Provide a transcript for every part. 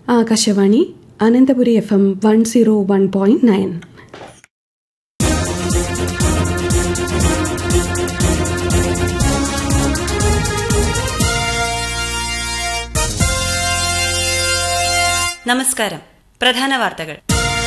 Akashvani Ananthapuri F M one zero one point nine നമസ്കാരം പ്രധാന വാർത്തകൾ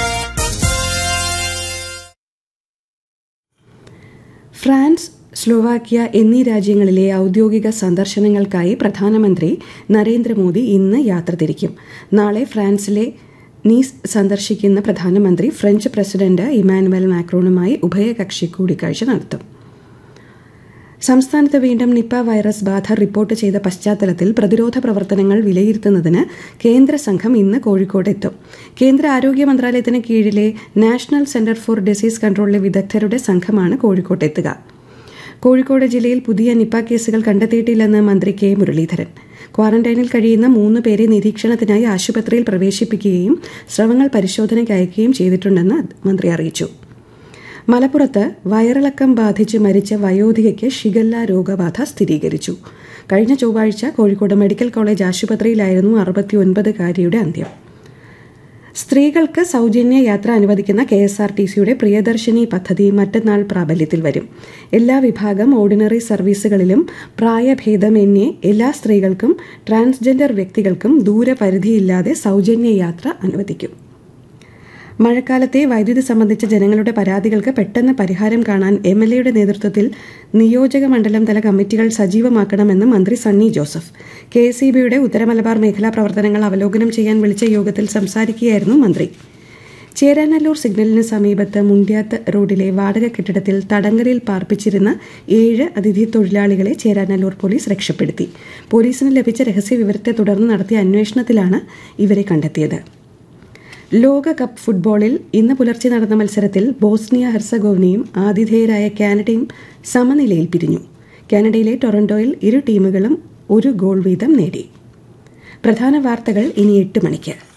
ഫ്രാൻസ് സ്ലോവാക്യ എന്നീ രാജ്യങ്ങളിലെ ഔദ്യോഗിക സന്ദർശനങ്ങൾക്കായി പ്രധാനമന്ത്രി നരേന്ദ്രമോദി ഇന്ന് യാത്ര തിരിക്കും നാളെ ഫ്രാൻസിലെ നീസ് സന്ദർശിക്കുന്ന പ്രധാനമന്ത്രി ഫ്രഞ്ച് പ്രസിഡന്റ് ഇമാനുവൽ മാക്രോണുമായി ഉഭയകക്ഷി കൂടിക്കാഴ്ച നടത്തും സംസ്ഥാനത്ത് വീണ്ടും നിപ്പ വൈറസ് ബാധ റിപ്പോർട്ട് ചെയ്ത പശ്ചാത്തലത്തിൽ പ്രതിരോധ പ്രവർത്തനങ്ങൾ വിലയിരുത്തുന്നതിന് കേന്ദ്ര സംഘം ഇന്ന് കോഴിക്കോടെത്തും കേന്ദ്ര ആരോഗ്യ മന്ത്രാലയത്തിന് കീഴിലെ നാഷണൽ സെന്റർ ഫോർ ഡിസീസ് കൺട്രോളിലെ വിദഗ്ധരുടെ സംഘമാണ് കോഴിക്കോട്ടെത്തുക കോഴിക്കോട് ജില്ലയിൽ പുതിയ നിപ്പ കേസുകൾ കണ്ടെത്തിയിട്ടില്ലെന്ന് മന്ത്രി കെ മുരളീധരൻ ക്വാറന്റൈനിൽ കഴിയുന്ന മൂന്ന് പേരെ നിരീക്ഷണത്തിനായി ആശുപത്രിയിൽ പ്രവേശിപ്പിക്കുകയും സ്രവങ്ങൾ പരിശോധനയ്ക്ക് അയക്കുകയും ചെയ്തിട്ടുണ്ടെന്ന് മന്ത്രി അറിയിച്ചു മലപ്പുറത്ത് വയറിളക്കം ബാധിച്ച് മരിച്ച വയോധികയ്ക്ക് ഷിഗല്ല രോഗബാധ സ്ഥിരീകരിച്ചു കഴിഞ്ഞ ചൊവ്വാഴ്ച കോഴിക്കോട് മെഡിക്കൽ കോളേജ് ആശുപത്രിയിലായിരുന്നു അറുപത്തിയൊൻപതുകാരിയുടെ അന്ത്യം സ്ത്രീകൾക്ക് സൗജന്യ യാത്ര അനുവദിക്കുന്ന കെ എസ് ആർ ടി സിയുടെ പ്രിയദർശിനി പദ്ധതി മറ്റന്നാൾ പ്രാബല്യത്തിൽ വരും എല്ലാ വിഭാഗം ഓർഡിനറി സർവീസുകളിലും പ്രായഭേദമന്യേ എല്ലാ സ്ത്രീകൾക്കും ട്രാൻസ്ജെൻഡർ വ്യക്തികൾക്കും ദൂരപരിധിയില്ലാതെ സൗജന്യ യാത്ര അനുവദിക്കും മഴക്കാലത്തെ വൈദ്യുതി സംബന്ധിച്ച ജനങ്ങളുടെ പരാതികൾക്ക് പെട്ടെന്ന് പരിഹാരം കാണാൻ എം എൽ എയുടെ നേതൃത്വത്തിൽ നിയോജക മണ്ഡലം തല കമ്മിറ്റികൾ സജീവമാക്കണമെന്ന് മന്ത്രി Sunny Joseph K S E ബിയുടെ ഉത്തരമലബാർ മേഖലാ പ്രവർത്തനങ്ങൾ അവലോകനം ചെയ്യാൻ വിളിച്ച യോഗത്തിൽ സംസാരിക്കുകയായിരുന്നു മന്ത്രി ചേരാനല്ലൂർ സിഗ്നലിന് സമീപത്ത് മുണ്ട്യാത്ത് റോഡിലെ വാടക കെട്ടിടത്തിൽ തടങ്കലിൽ പാർപ്പിച്ചിരുന്ന ഏഴ് അതിഥി തൊഴിലാളികളെ ചേരാനല്ലൂർ പോലീസ് രക്ഷപ്പെടുത്തി പോലീസിന് ലഭിച്ച രഹസ്യവിവരത്തെ തുടർന്ന് നടത്തിയ അന്വേഷണത്തിലാണ് ഇവരെ കണ്ടെത്തിയത് ലോകകപ്പ് ഫുട്ബോളിൽ ഇന്ന് പുലർച്ചെ നടന്ന മത്സരത്തിൽ ബോസ്നിയ ഹെർസഗോവിനയും ആതിഥേയരായ കാനഡയും സമനിലയിൽ പിരിഞ്ഞു കാനഡയിലെ ടൊറന്റോയിൽ ഇരു ടീമുകളും ഒരു ഗോൾ വീതം നേടി പ്രധാന വാർത്തകൾ ഇനി എട്ട് മണിക്ക്